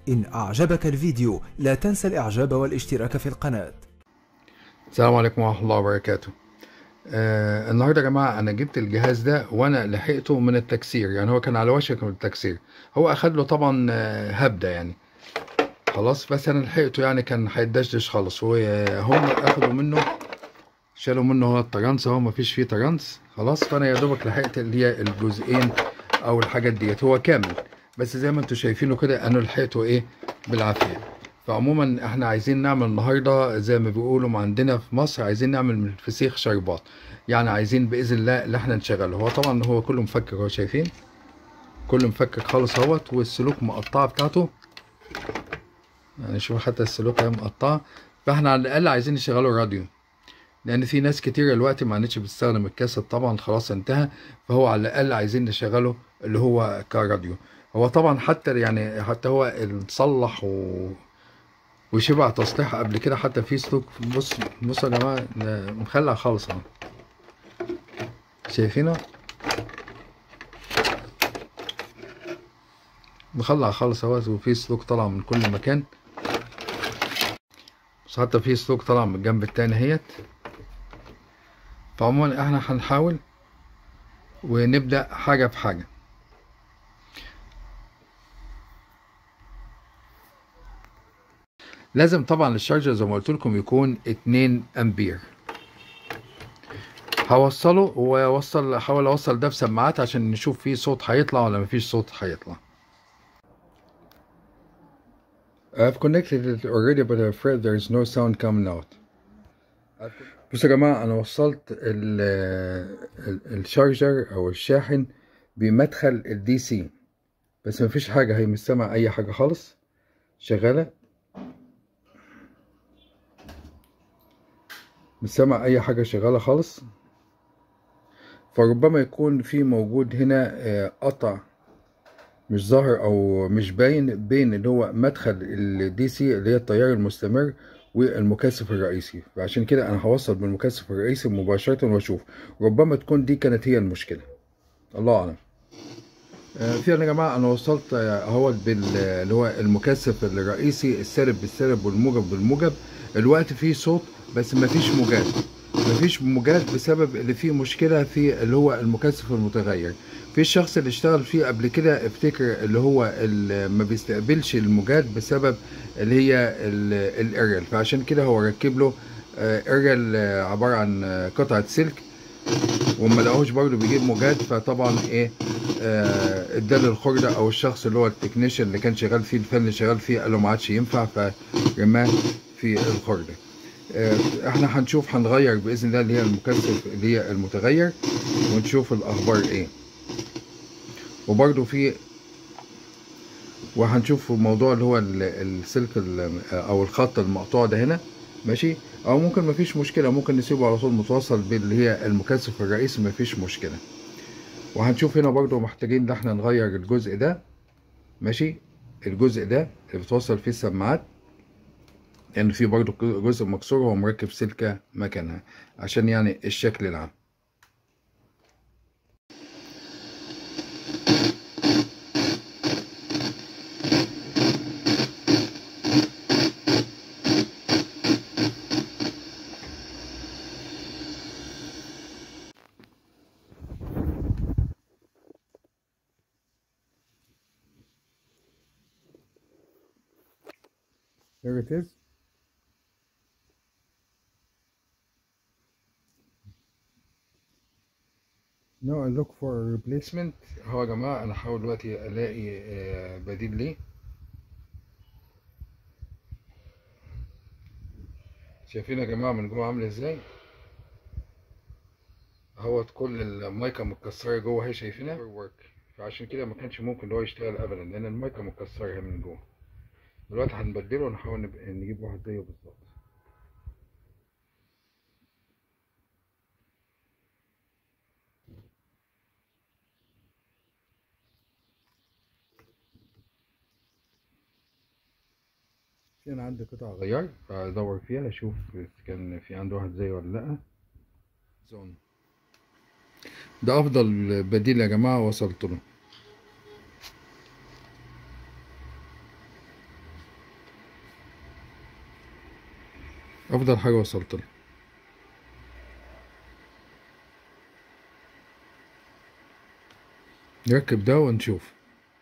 إن أعجبك الفيديو لا تنسى الإعجاب والاشتراك في القناة السلام عليكم ورحمة الله وبركاته آه النهاردة يا جماعة أنا جبت الجهاز ده وأنا لحقته من التكسير يعني هو كان على وشك من التكسير هو أخد له طبعا آه، هبدة يعني خلاص بس أنا لحقته يعني كان هيدشدش خالص وهم أخدوا منه شالوا منه هو الترانس اهو مفيش فيه ترانس خلاص فأنا يا دوبك لحقت اللي هي الجزئين أو الحاجات ديت هو كامل بس زي ما انتم شايفينه كده أنا لحقته إيه بالعافية فعموما احنا عايزين نعمل النهارده زي ما بيقولوا ما عندنا في مصر عايزين نعمل من الفسيخ شربات يعني عايزين باذن الله اللي احنا نشغله هو طبعا هو كله مفكك اهو شايفين كله مفكك خالص اهوت والسلوك مقطعه بتاعته يعني شوف حتى السلوك اهي مقطعه فاحنا على الاقل عايزين نشغله راديو لان في ناس كتير دلوقتي ما عادتش بتستخدم الكاسيت طبعا خلاص انتهى فهو على الاقل عايزين نشغله اللي هو كراديو هو طبعا حتى يعني حتى هو اتصلح و وشبع تصليح قبل كده حتى في سلوك بص بصوا يا جماعه ده مخلع خالص اهو شايفينه مخلع خالص اهوت وفي سلوك طالع من كل مكان بس حتى في سلوك طالع من الجنب التاني اهيت فعموما احنا هنحاول ونبدأ حاجة في حاجة لازم طبعا الشارجر زي ما قلت لكم يكون 2 امبير هوصله واوصل احاول اوصل ده بسماعات عشان نشوف فيه صوت هيطلع ولا مفيش صوت هيطلع I've connected it already but I'm afraid there is no sound coming out بصوا يا جماعة أنا وصلت ال ال الشارجر أو الشاحن بمدخل الدي سي بس مفيش حاجة هي مش سامع أي حاجة خالص شغالة مش سامع اي حاجه شغاله خالص فربما يكون في موجود هنا آه، قطع مش ظاهر او مش باين بين اللي هو مدخل الدي سي اللي هي التيار المستمر والمكثف الرئيسي فعشان كده انا هوصل بالمكثف الرئيسي مباشره واشوف ربما تكون دي كانت هي المشكله الله اعلم آه، في يا جماعه انا وصلت آه، اهوت بال اللي هو المكثف الرئيسي السالب بالسالب والموجب بالموجب الوقت فيه صوت بس مفيش موجات مفيش موجات بسبب اللي فيه مشكله في اللي هو المكثف المتغير في الشخص اللي اشتغل فيه قبل كده افتكر اللي هو اللي ما بيستقبلش الموجات بسبب اللي هي الاريال فعشان كده هو ركب له اريال عباره عن آه، قطعه سلك وما لقوش برضه بيجيب موجات فطبعا ايه آه، اداله الخرده او الشخص اللي هو التكنيشن اللي كان شغال فيه الفني اللي شغال فيه قال له ما عادش ينفع فرماه في الخرده آه، احنا هنشوف هنغير باذن الله اللي هي المكثف اللي هي المتغير ونشوف الاخبار ايه وبرده في وهنشوف موضوع اللي هو ال- السلك ال- او الخط المقطوع ده هنا ماشي او ممكن مفيش مشكله ممكن نسيبه على طول متوصل باللي هي المكثف الرئيسي مفيش مشكله وهنشوف هنا برضو محتاجين ان احنا نغير الجزء ده ماشي الجزء ده اللي بتوصل فيه السماعات لان يعني في برضو جزء مكسور هو مركب سلكه مكانها عشان يعني الشكل العام There it is. No, I look for a replacement. هو يا جماعة أنا هحاول دلوقتي ألاقي آه، بديل ليه. شايفين يا جماعة من جوه عامل ازاي؟ اهوت كل المايكا متكسرة جوه اهي شايفينها؟ فعشان كده ما كانش ممكن ان هو يشتغل ابدا لان المايكا متكسرة اهي من جوه. دلوقتي هنبدله ونحاول نب- نجيب واحد زيه بالظبط. في انا عندي قطع غيار فادور فيها اشوف إذا كان في عنده واحد زيه ولا لا زون ده افضل بديل يا جماعه وصلت له افضل حاجه وصلت لها نركب ده ونشوف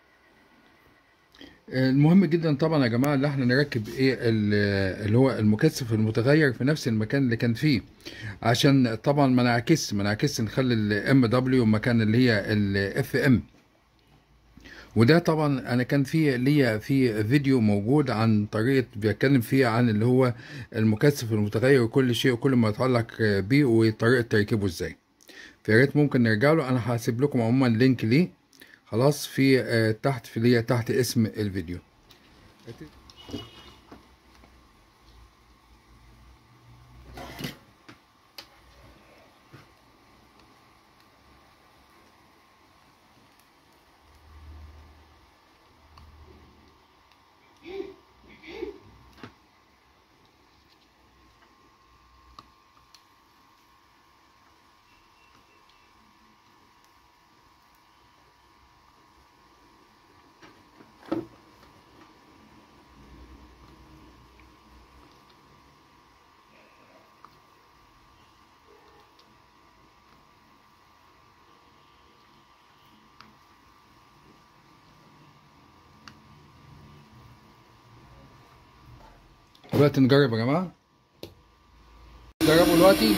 المهم جدا طبعا يا جماعه اللي احنا نركب ايه ال- اللي هو المكثف المتغير في نفس المكان اللي كان فيه عشان طبعا ما نعكس ما نعكس نخلي الام دبليو مكان اللي هي الاف ام وده طبعا انا كان في ليا في فيديو موجود عن طريقه بيتكلم فيه عن اللي هو المكثف المتغير وكل شيء وكل ما يتعلق بيه وطريقه تركيبه ازاي فيا ريت ممكن نرجع له انا هسيب لكم عموما لينك ليه خلاص في آه، تحت في ليا تحت اسم الفيديو دلوقتي نجرب يا جماعه نجربوا دلوقتي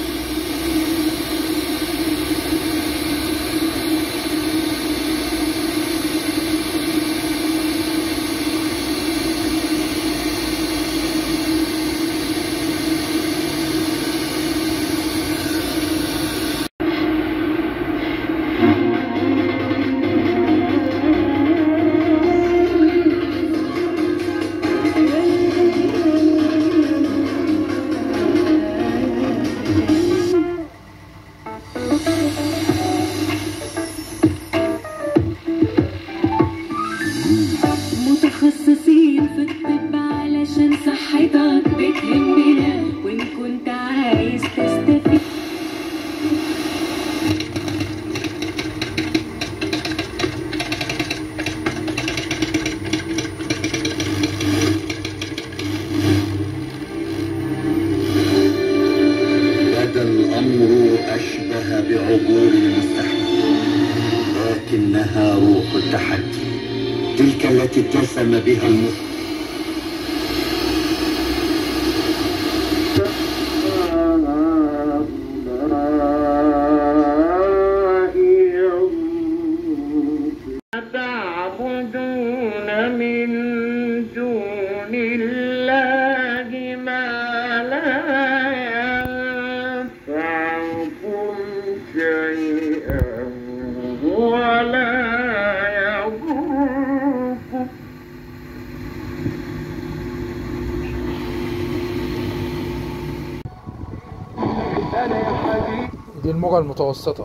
متخصصين في الطب علشان صحتك بتهمنا وان كنت عايز تستفيد بدا الأمر أشبه بعبور المستحيل لكنها روح التحدي تلك التي اتسم بها المسلم تعبدون من دون الله ما لا ينفعكم شيئا ولا يضركم دي الموجة المتوسطة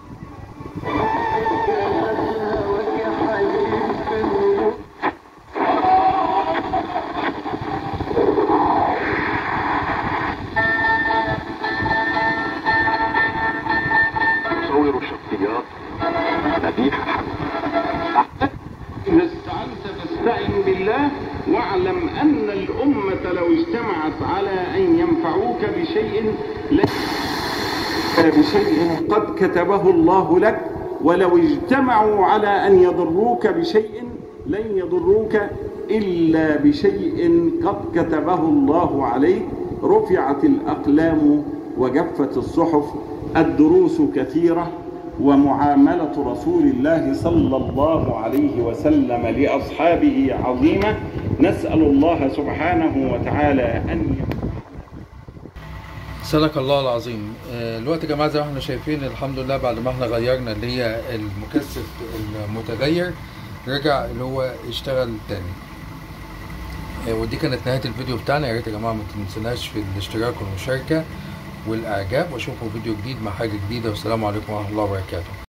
تصور شخصيات مديحة إذا استعنت فاستعن بالله واعلم أن الأمة لو اجتمعت على أن ينفعوك بشيء ليس بشيء قد كتبه الله لك ولو اجتمعوا على أن يضروك بشيء لن يضروك إلا بشيء قد كتبه الله عليك رفعت الأقلام وجفت الصحف الدروس كثيرة ومعاملة رسول الله صلى الله عليه وسلم لأصحابه عظيمة نسأل الله سبحانه وتعالى أن صدق الله العظيم آه، الوقت يا جماعه زي ما احنا شايفين الحمد لله بعد ما احنا غيرنا اللي هي المكثف المتغير رجع اللي هو يشتغل تاني آه، ودي كانت نهايه الفيديو بتاعنا يا ريت يا جماعه ما تنسوناش في الاشتراك والمشاركه والاعجاب واشوفكم فيديو جديد مع حاجه جديده والسلام عليكم ورحمه الله وبركاته